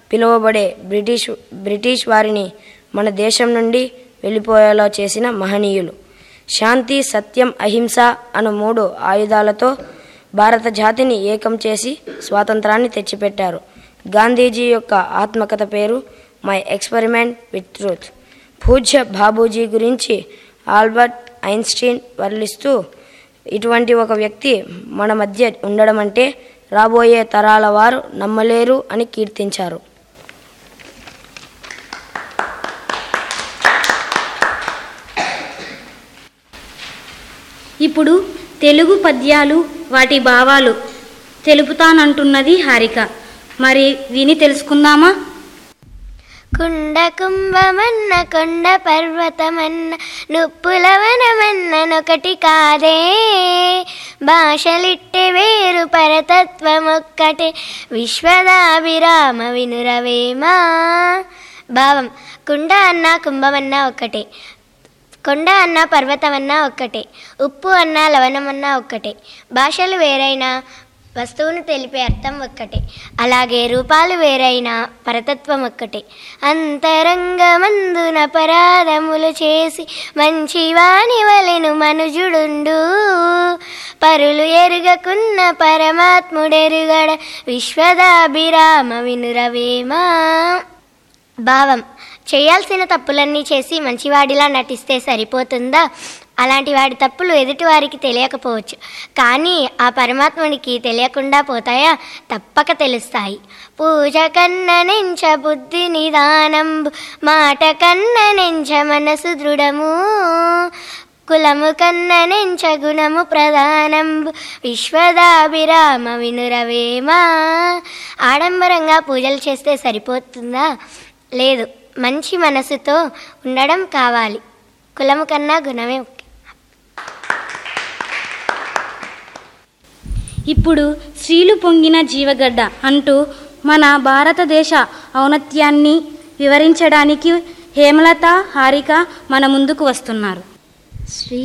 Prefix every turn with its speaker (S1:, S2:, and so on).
S1: పిలువబడే British British వారిని మన దేశం నుండి వెళ్ళిపోయేలా చేసిన మహనీయులు శాంతి సత్యం అహింస అను మూడు ఆయుధాలతో భారత జాతిని ఏకం చేసి స్వాతంత్రాన్ని తెచ్చిపెట్టారు గాంధీజీ యొక్క ఆత్మకథ పేరు మై ఎక్స్పెరిమెంట్ విత్ ట్రూత్ పూజ్య బాబూజీ గురించి ఆల్బర్ట్ ఐన్స్టీన్ వర్ణిస్తూ ఇటువంటి ఒక వ్యక్తి మన మధ్య ఉండడం అంటే రాబోయే తరాల వారు నమ్మలేరు అని కీర్తించారు
S2: ఇప్పుడు తెలుగు పద్యాలు వాటి భావాలు తెలుపుతానంటున్నది హారిక మరి విని తెలుసుకుందామా
S3: కుండ కుంభమన్న కొండ పర్వతమన్న నుప్పులవనమన్న నొకటి కాదే భాషలిట్టె వేరు పరతత్వమొక్కటే విశ్వదాభిరామ వినురవేమా భావం కుండ అన్న కుంభమన్న ఒక్కటే కొండ అన్న పర్వతం ఒక్కటే ఉప్పు అన్న లవణమన్నా ఒక్కటే భాషలు వేరైనా వస్తువును తెలిపే అర్థం ఒక్కటే అలాగే రూపాలు వేరైనా పరతత్వం ఒక్కటే అంతరంగమందున పరాధములు చేసి మంచివాని వలెను మనుజుడుండు పరులు ఎరుగకున్న పరమాత్ముడెరుగడ విశ్వదాభిరామ వినురవేమా భావం చేయాల్సిన తప్పులన్నీ చేసి మంచివాడిలా నటిస్తే సరిపోతుందా అలాంటి వాడి తప్పులు ఎదుటివారికి తెలియకపోవచ్చు కానీ ఆ పరమాత్మునికి తెలియకుండా పోతాయా తప్పక తెలుస్తాయి పూజ కన్న నెంచ బుద్ధి నిదానంబు మాట కన్న నెంచ మనసు దృఢము కులము కన్న నెంచ గుణము ప్రధానంబు విశ్వదాభిరామ వినురవేమా ఆడంబరంగా పూజలు చేస్తే సరిపోతుందా లేదు మంచి మనసుతో ఉండడం కావాలి కులము కన్నా గుణమే ముఖ్యం
S2: ఇప్పుడు స్త్రీలు పొంగిన జీవగడ్డ అంటూ మన భారతదేశ ఔన్నత్యాన్ని వివరించడానికి హేమలత హారిక మన ముందుకు వస్తున్నారు
S3: శ్రీ